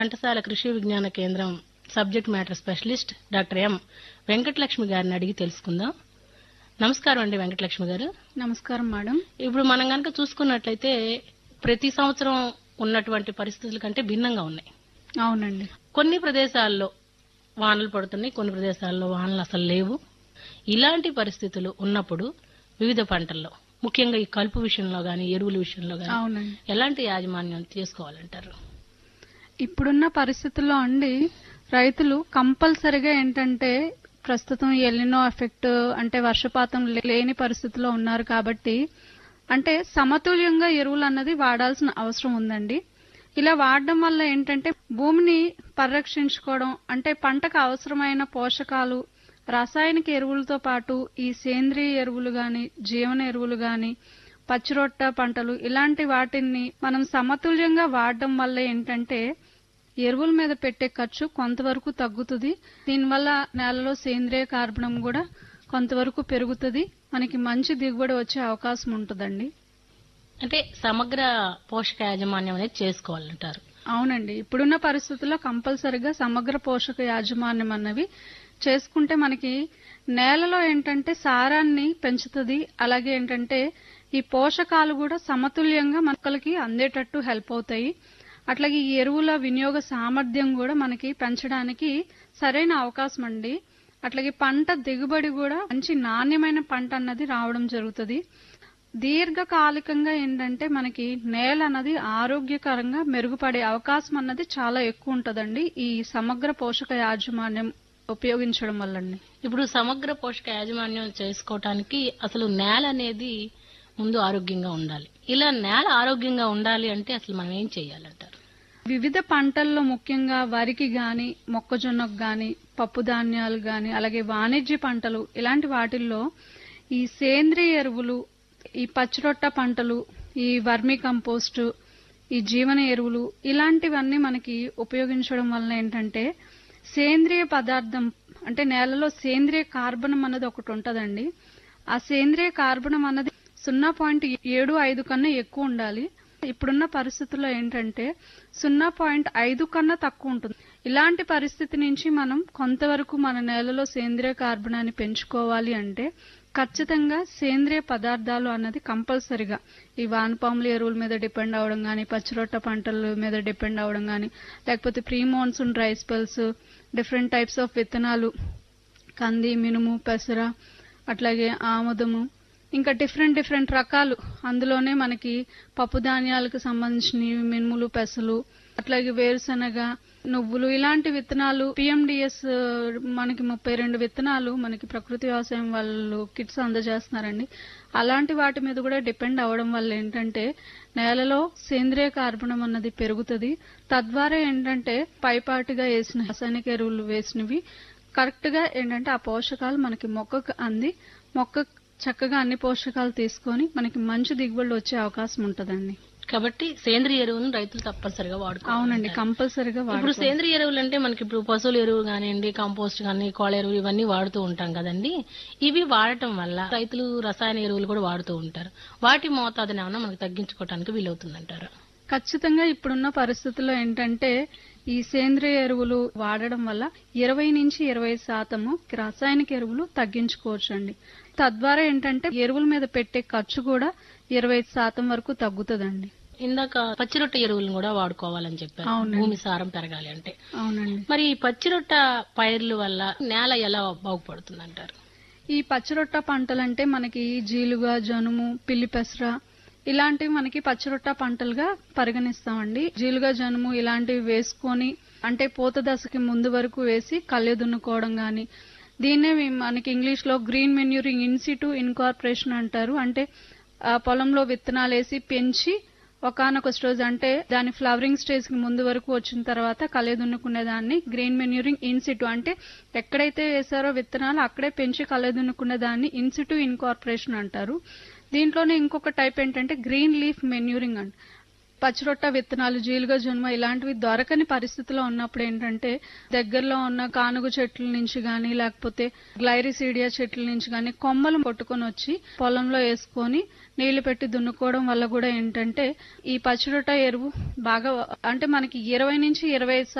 ఘంటసాల కృషి విజ్ఞాన కేంద్రం subject matter specialist doctor M Venkatalakshmi గారిని అడిగి తెలుసుకుందాం నమస్కారం అండి వెంకటలక్ష్మి గారు నమస్కారం మేడం ఇప్పుడు మనం గనక చూసుకున్నట్లయితే ప్రతి సంవత్సరం ఉన్నటువంటి పరిస్థితుల కంటే భిన్నంగా ఉన్నాయి అవునండి కొన్ని ప్రదేశాల్లో వానలు పడుతున్నాయి కొన్ని ప్రదేశాల్లో వానలు అసలు లేవు ఇలాంటి పరిస్థితులు ఉన్నప్పుడు వివిధ పంటల్లో ముఖ్యంగా ఈ కలుపు విషయంలో గాని ఎరువుల విషయంలో గాని అవునండి ఎలాంటి యాజమాన్యం చేసుకోవాలంటారు ఇప్పుడున్న పరిస్థితుల్లో అండి రైతులు కంపల్సరిగా ఏంటంటే ప్రస్తుతం ఎల్లినో ఎఫెక్ట్ అంటే వర్షపాతం లే- లేని పరిస్థితిలో ఉన్నారు కాబట్టి అంటే సమతుల్యంగా ఎరువులు అన్నది వాడాల్సిన అవసరం ఉందండి ఇలా వాడడం వల్ల ఏంటంటే భూమిని పరిరక్షించుకోవడం అంటే పంటకు అవసరమైన పోషకాలు రాసాయనిక ఎరువులతో పాటు ఈ సేంద్రియ ఎరువులు గాని జీవన ఎరువులు గాని పచ్చిరొట్ట పంటలు ఇలాంటి వాటిని మనం సమతుల్యంగా వాడడం వల్ల ఏంటంటే ఎరువుల మీద పెట్టే ఖర్చు కొంతవరకు తగ్గుతుంది దీనివల్ల నేలలో సేంద్రియ కార్బనం కూడా కొంతవరకు పెరుగుతుంది మనకి మంచి దిగుబడి వచ్చే అవకాశం ఉంటుందండి అంటే సమగ్ర పోషక యాజమాన్యం అనేది చేసుకోవాలంటారు అవునండి ఇప్పుడున్న పరిస్థితుల్లో కంపల్సరిగా సమగ్ర పోషక యాజమాన్యం అన్నవి చేసుకుంటే మనకి నేలలో ఏంటంటే సారాన్ని పెంచుతుంది అలాగే ఏంటంటే ఈ పోషకాలు కూడా సమతుల్యంగా మొక్కలకి అందేటట్టు హెల్ప్ అవుతాయి అట్లాగే ఈ ఎరువుల వినియోగ సామర్థ్యం కూడా మనకి పెంచడానికి సరైన అవకాశం అండి అట్లాగే పంట దిగుబడి కూడా మంచి నాణ్యమైన పంట అన్నది రావడం జరుగుతుంది దీర్ఘకాలికంగా ఏంటంటే మనకి నేల అన్నది ఆరోగ్యకరంగా మెరుగుపడే అవకాశం అన్నది చాలా ఎక్కువ ఉంటదండి ఈ సమగ్ర పోషక యాజమాన్యం ఉపయోగించడం వల్లండి ఇప్పుడు సమగ్ర పోషక యాజమాన్యం చేసుకోవటానికి అసలు నేల అనేది ముందు ఆరోగ్యంగా ఉండాలి ఇలా నేల ఆరోగ్యంగా ఉండాలి అంటే అసలు మనం ఏం చేయాలంటారు వివిధ పంటల్లో ముఖ్యంగా వరికి గాని మొక్కజొన్నకు గాని పప్పు ధాన్యాలు గాని అలాగే వాణిజ్య పంటలు ఇలాంటి వాటిల్లో ఈ సేంద్రియ ఎరువులు ఈ పచ్చిరొట్ట పంటలు ఈ వర్మి కంపోస్ట్ ఈ జీవన ఎరువులు ఇలాంటివన్నీ మనకి ఉపయోగించడం వలన ఏంటంటే సేంద్రియ పదార్థం అంటే నేలలో సేంద్రియ కార్బనం అన్నది ఒకటి ఉంటదండి ఆ సేంద్రియ కార్బనం అన్నది సున్నా పాయింట్ ఏడు ఐదు కన్నా ఎక్కువ ఉండాలి ఇప్పుడున్న పరిస్థితుల్లో ఏంటంటే సున్నా పాయింట్ ఐదు కన్నా తక్కువ ఉంటుంది ఇలాంటి పరిస్థితి నుంచి మనం కొంతవరకు మన నేలలో సేంద్రియ కార్బనాన్ని పెంచుకోవాలి అంటే ఖచ్చితంగా సేంద్రియ పదార్థాలు అన్నది కంపల్సరిగా ఈ వానపాముల ఎరువుల మీద డిపెండ్ అవడం గానీ పచ్చిరొట్ట పంటల మీద డిపెండ్ అవడం గానీ లేకపోతే pre monsoon dry spells different types of విత్తనాలు కంది మినుము పెసర అట్లాగే ఆముదము ఇంకా డిఫరెంట్ డిఫరెంట్ రకాలు అందులోనే మనకి పప్పు ధాన్యాలకు సంబంధించినవి మినుములు పెసలు అట్లాగే వేరుశనగ నువ్వులు ఇలాంటి విత్తనాలు పిఎండిఎస్ మనకి ముప్పై రెండు విత్తనాలు మనకి ప్రకృతి వ్యవసాయం వాళ్ళు కిట్స్ అందజేస్తున్నారండి అలాంటి వాటి మీద కూడా డిపెండ్ అవడం వల్ల ఏంటంటే నేలలో సేంద్రియ కార్బనం అన్నది పెరుగుతుంది తద్వారా ఏంటంటే పైపాటిగా వేసిన రసాయనిక ఎరువులు వేసినవి కరెక్ట్ గా ఏంటంటే ఆ పోషకాలు మనకి మొక్కకు అంది మొక్క చక్కగా అన్ని పోషకాలు తీసుకొని మనకి మంచి దిగుబడులు వచ్చే అవకాశం ఉంటదండి కాబట్టి సేంద్రియ ఎరువులను రైతులు తప్పనిసరిగా వాడుకోవాలి అవునండి కంపల్సరిగా ఇప్పుడు వాడు సేంద్రియ ఎరువులు అంటే మనకి ఇప్పుడు పశువుల ఎరువు కానివ్వండి కంపోస్ట్ కానీ కోళ్ళ ఎరువులు ఇవన్నీ వాడుతూ ఉంటాం కదండి ఇవి వాడటం వల్ల రైతులు రసాయన ఎరువులు కూడా వాడుతూ ఉంటారు వాటి మోతాదుని ఏమన్నా మనకు తగ్గించుకోవడానికి వీలవుతుందంటారు ఖచ్చితంగా ఇప్పుడున్న పరిస్థితుల్లో ఏంటంటే ఈ సేంద్రియ ఎరువులు వాడడం వల్ల ఇరవై నుంచి ఇరవై శాతము రాసాయనిక ఎరువులు తగ్గించుకోవచ్చు అండి తద్వారా ఏంటంటే ఎరువుల మీద పెట్టే ఖర్చు కూడా ఇరవై శాతం వరకు తగ్గుతుందండి ఇందాక పచ్చిరొట్ట ఎరువులను కూడా వాడుకోవాలని చెప్పారు అవునండి. భూమి సారం పెరగాలి అంటే అవునండి మరి ఈ పచ్చిరొట్ట పైర్ల వల్ల నేల ఎలా బాగుపడుతుంది అంటారు ఈ పచ్చిరొట్ట పంటలంటే మనకి జీలుగా జనుము పిల్లి పెసర ఇలాంటివి మనకి పచ్చిరొట్ట పంటలుగా పరిగణిస్తామండి జీలుగా జనుము ఇలాంటివి వేసుకొని అంటే పూత దశకి ముందు వరకు వేసి కళ్ళె దున్నుకోవడం గాని దీన్నే మేము మనకి ఇంగ్లీష్ లో గ్రీన్ మెన్యూరింగ్ ఇన్సిటు ఇన్కార్పొరేషన్ అంటారు అంటే ఆ పొలంలో విత్తనాలు వేసి పెంచి ఒకనొక స్టేజ్ అంటే దాని ఫ్లవరింగ్ స్టేజ్ కి ముందు వరకు వచ్చిన తర్వాత కలే దున్నుకునే దాన్ని గ్రీన్ మెన్యూరింగ్ ఇన్సిటు అంటే ఎక్కడైతే వేసారో విత్తనాలు అక్కడే పెంచి కలే దున్నుకునే దాన్ని ఇన్సిటు ఇన్కార్పొరేషన్ అంటారు దీంట్లోనే ఇంకొక టైప్ ఏంటంటే గ్రీన్ లీఫ్ మెన్యూరింగ్ అంట పచ్చిరొట్ట విత్తనాలు జీలుగా జున్మ ఇలాంటివి దొరకని పరిస్థితిలో ఉన్నప్పుడు ఏంటంటే దగ్గరలో ఉన్న కానుగ చెట్ల నుంచి గాని లేకపోతే గ్లైరిసీడియా చెట్ల నుంచి గాని కొమ్మలు కొట్టుకొని వచ్చి పొలంలో వేసుకొని నీళ్లు పెట్టి దున్నుకోవడం వల్ల కూడా ఏంటంటే ఈ పచ్చిరొట్ట ఎరువు బాగా అంటే మనకి ఇరవై నుంచి ఇరవై